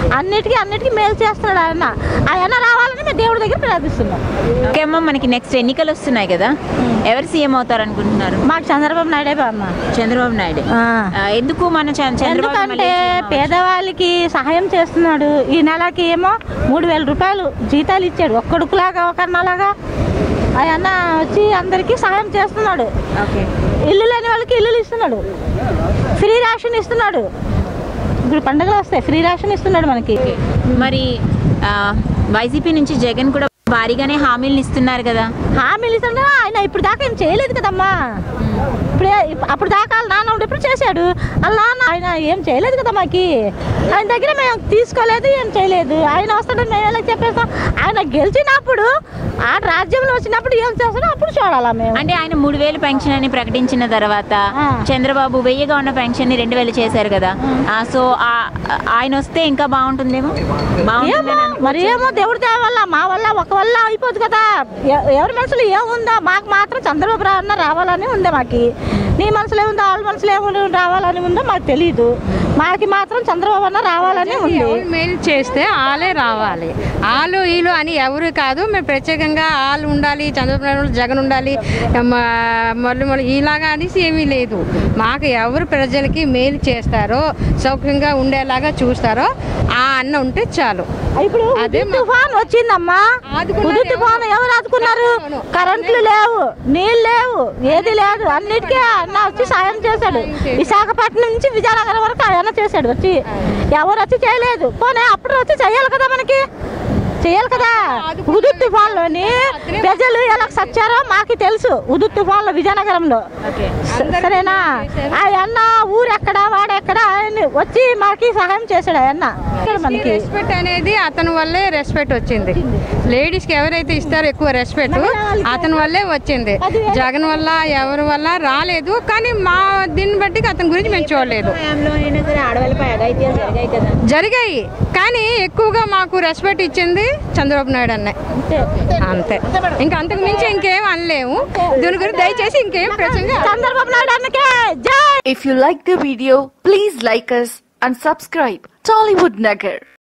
అన్నిటికీ అన్నిటికీ మేలు చేస్తున్నాడు ఆయన ఆయన రావాలని మేము దేవుడి దగ్గర ప్రార్థిస్తున్నాం ఓకే అమ్మ మనకి నెక్స్ట్ ఎన్నికలు వస్తున్నాయి కదా ఎవరు సీఎం అవుతారు అనుకుంటున్నారు మాకు చంద్రబాబు నాయుడే అన్న చంద్రబాబు నాయుడు ఆ, ఎందుకు మన చ- చంద్రబాబు ఎందుకంటే మళ్ళీ సీఎం అవ్వాలి? పేదవాళ్ళకి సహాయం చేస్తున్నాడు ఈ నెలకి ఏమో మూడు వేల రూపాయలు జీతాలు ఇచ్చాడు ఒక్కడుకులాగా ఒకరినలాగా ఆయన వచ్చి అందరికీ సహాయం చేస్తున్నాడు ఓకే ఇల్లు లేని వాళ్ళకి ఇల్లులు ఇస్తున్నాడు ఫ్రీ రేషన్ ఇస్తున్నాడు ఇప్పుడు పండుగలు వస్తాయి ఫ్రీ రేషన్ ఇస్తున్నాడు మనకి మరి ఆ, వైసీపీ నుంచి జగన్ కూడా భారీగానే హామీలను ఇస్తున్నారు కదా హామీలు ఇస్తుంటే ఆయన ఇప్పుడు దాకా ఏం చేయలేదు కదమ్మా ఇప్పుడు అప్పుడు దాకా వాళ్ళ నాన్న ఉన్నప్పుడు చేశాడు వాళ్ళ నాన్న ఆయన ఏం చేయలేదు కదా మాకి ఆయన దగ్గర మేము తీసుకోలేదు ఏం చేయలేదు ఆయన వస్తాడని మేము ఎలా చెప్పేస్తాం ఆయన గెలిచినప్పుడు ఆ రాజ్యంలో వచ్చినప్పుడు ఏం చేస్తాడో అప్పుడు చూడాలా మేము అంటే ఆయన మూడు వేలు పెన్షన్ అని ప్రకటించిన తర్వాత ఆ. చంద్రబాబు వెయ్యిగా ఉన్న పెన్షన్ ని రెండు వేలు చేశారు కదా ఆ, సో ఆ- ఆయన వస్తే ఇంకా బాగుంటుందేమో ఏమో బాగుంటుందని మరి ఏమో దేవుడి దయ వల్ల మా వల్ల ఒక వల్ల అయిపోదు కదా ఎ- ఎవరి మనసులో ఏముందో మాకు మాత్రం చంద్రబాబు రా- అన్న రావాలని ఉంది మాకి నీ మనసులో ఏముందో వాళ్ళ మనసులో ఏముందో రావాలని ఉందో మాకు తెలియదు మాకి మాత్రం చంద్రబాబు అన్న రావాలని ఉంది ఎవరు మేలు చేస్తే వాళ్ళే రావాలి వాళ్ళు వీళ్ళు అని ఎవరు కాదు మేము ప్రత్యేకంగా వాళ్ళు ఉండాలి చంద్రబాబు నాయుడు జగన్ ఉండాలి మ- మళ్ళీ మళ్ళీ ఇలాగా అనేసి ఏమీ లేదు మాకు ఎవరు ప్రజలకి మేలు చేస్తారో సౌఖ్యంగా ఉండేలాగా చూస్తారో ఆ అన్న ఉంటే చాలు ఇప్పుడు అదే హుదూద్ తుఫాన్ వచ్చిందమ్మా ఆదుకున్నారు హుదూద్ తుఫాన్ ఎవరు ఆదుకున్నారు కరెంట్లు లేవు నీళ్ళు లేవు ఏది లేదు అన్నిటికీ అన్న వచ్చి సాయం చేశాడు విశాఖపట్నం నుంచి విజయనగరం వరకు ఆయన చేశాడు వచ్చి ఎవరు వచ్చి చేయలేదు పోనీ అప్పుడు వచ్చి చేయాలి కదా మనకి చేయాలి కదా ఉదుత్ తుఫాన్లోని ప్రజలు ఎలా సచ్చారో మాకు తెలుసు ఉదుత్ తుఫాన్లో విజయనగరంలో ఓకే స- సరేనా ఆ అన్న ఊరు ఎక్కడ వాడెక్కడ ఆయన వచ్చి మాకి సహాయం చేశాడు ఆ అన్న ఇక్కడ మనకి రెస్పెక్ట్ అనేది అతని వల్లే రెస్పెక్ట్ వచ్చింది లేడీస్ కి ఎవరైతే ఇస్తారో ఎక్కువ రెస్పెక్ట్ అతని వల్లే వచ్చింది జగన్ వల్ల ఎవరి వల్ల రాలేదు కానీ మా దీన్ని బట్టి అతని గురించి మేము చూడలేదు హయాంలో అయినా సరే ఆడవాళ్ళపై అఘాయిత్యాలు జరిగాయి కదా జరిగాయి కానీ ఎక్కువగా మాకు రెస్పెక్ట్ ఇచ్చింది చంద్రబాబు నాయుడు అన్నయ్య అంతే ఇంకా అంతకు మించి ఇంకేం అనలేము దీని గురించి దయచేసి ఇంకేం ప్రశ్న చంద్రబాబు నాయుడు అన్నకే జై If you like the video, please like us and subscribe. Tollywood Nagar.